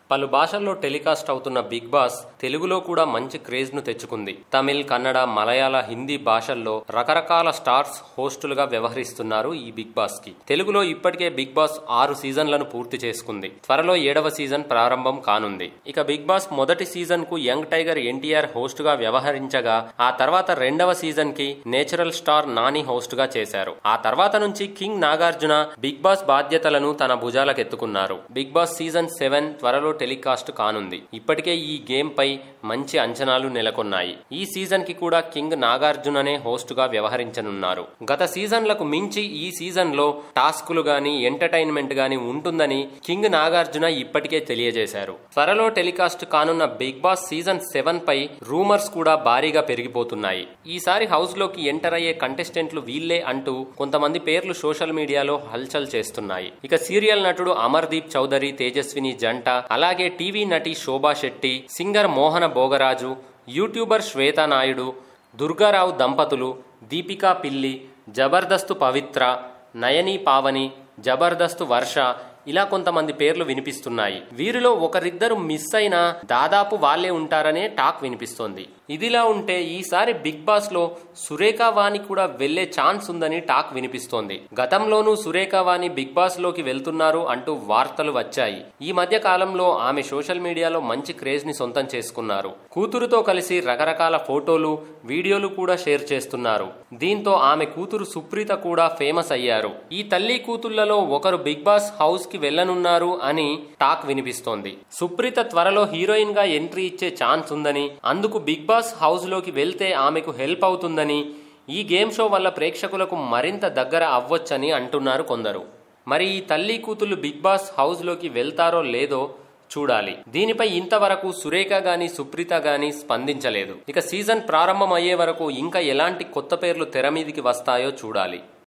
పలు భాషల్లో టెలికాస్ట్ అవుతున్న బిగ్ బాస్ తెలుగులో కూడా మంచి క్రేజ్ ను తెచ్చుకుంది తమిళ్ కన్నడ మలయాళ హిందీ భాషల్లో రకరకాల స్టార్స్ హోస్టులుగా వ్యవహరిస్తున్నారు ఈ బిగ్ బాస్ కి తెలుగులో ఇప్పటికే బిగ్ బాస్ ఆరు సీజన్లను పూర్తి చేసుకుంది త్వరలో ఏడవ సీజన్ ప్రారంభం కానుంది ఇక బిగ్ బాస్ మొదటి సీజన్ కు యంగ్ టైగర్ ఎన్టీఆర్ హోస్ట్ గా వ్యవహరించగా ఆ తర్వాత రెండవ సీజన్ కి నేచురల్ స్టార్ నాని హోస్ట్ గా చేశారు ఆ తర్వాత నుంచి కింగ్ నాగార్జున బిగ్ బాస్ బాధ్యతలను తన భుజాలకెత్తుకున్నారు బిగ్ బాస్ సీజన్ సెవెన్ త్వరలో టెలికాస్ట్ కానుంది ఇప్పటికే ఈ గేమ్ పై మంచి అంచనాలు నెలకొన్నాయి ఈ సీజన్ కి కూడా కింగ్ నాగార్జుననే హోస్ట్ గా వ్యవహరించనున్నారు గత సీజన్లకు మించి ఈ సీజన్ లో టాస్కులు గాని ఎంటర్టైన్మెంట్ గాని ఉంటుందని కింగ్ నాగార్జున ఇప్పటికే తెలియజేశారు త్వరలో టెలికాస్ట్ కానున్న బిగ్ బాస్ సీజన్ సెవెన్ పై రూమర్స్ కూడా భారీగా పెరిగిపోతున్నాయి ఈసారి హౌస్ లోకి ఎంటర్ అయ్యే కంటెస్టెంట్లు వీళ్ళే అంటూ కొంతమంది పేర్లు సోషల్ మీడియాలో హల్చల్ చేస్తున్నాయి ఇక సీరియల్ నటుడు అమర్దీప్ చౌదరి తేజస్విని జంట అలాగే టీవీ నటి శోభా శెట్టి సింగర్ మోహన భోగరాజు యూట్యూబర్ శ్వేతా నాయుడు దుర్గారావు దంపతులు దీపికా పిల్లి జబర్దస్తు పవిత్ర నయని పావని జబర్దస్త్ వర్ష ఇలా కొంతమంది పేర్లు వినిపిస్తున్నాయి వీరిలో ఒకరిద్దరు మిస్ అయినా దాదాపు వాళ్ళే ఉంటారనే టాక్ వినిపిస్తోంది ఇదిలా ఉంటే ఈసారి బిగ్ బాస్ లో సురేఖ వాణి కూడా వెళ్లే ఛాన్స్ ఉందని టాక్ వినిపిస్తోంది గతంలోనూ సురేఖ వాణి బిగ్ బాస్ లోకి వెళ్తున్నారు అంటూ వార్తలు వచ్చాయి ఈ మధ్య కాలంలో ఆమె సోషల్ మీడియాలో మంచి క్రేజ్ ని సొంతం చేసుకున్నారు కూతురుతో కలిసి రకరకాల ఫోటోలు వీడియోలు కూడా షేర్ చేస్తున్నారు దీంతో ఆమె కూతురు సుప్రీత కూడా ఫేమస్ అయ్యారు ఈ తల్లి కూతుళ్లలో ఒకరు బిగ్ బాస్ హౌస్ కి వెళ్లనున్నారు అని టాక్ వినిపిస్తోంది సుప్రీత త్వరలో హీరోయిన్ గా ఎంట్రీ ఇచ్చే ఛాన్స్ ఉందని అందుకు బిగ్ బాస్ హౌస్ లోకి వెళ్తే ఆమెకు హెల్ప్ అవుతుందని ఈ గేమ్ షో వల్ల ప్రేక్షకులకు మరింత దగ్గర అవ్వొచ్చని అంటున్నారు కొందరు మరి ఈ తల్లి కూతుళ్ళు బిగ్ బాస్ హౌస్ లోకి వెళ్తారో లేదో చూడాలి దీనిపై ఇంతవరకు సురేఖ గాని సుప్రీత గాని స్పందించలేదు ఇక సీజన్ ప్రారంభం అయ్యే వరకు ఇంకా ఎలాంటి కొత్త పేర్లు తెర మీదికి వస్తాయో చూడాలి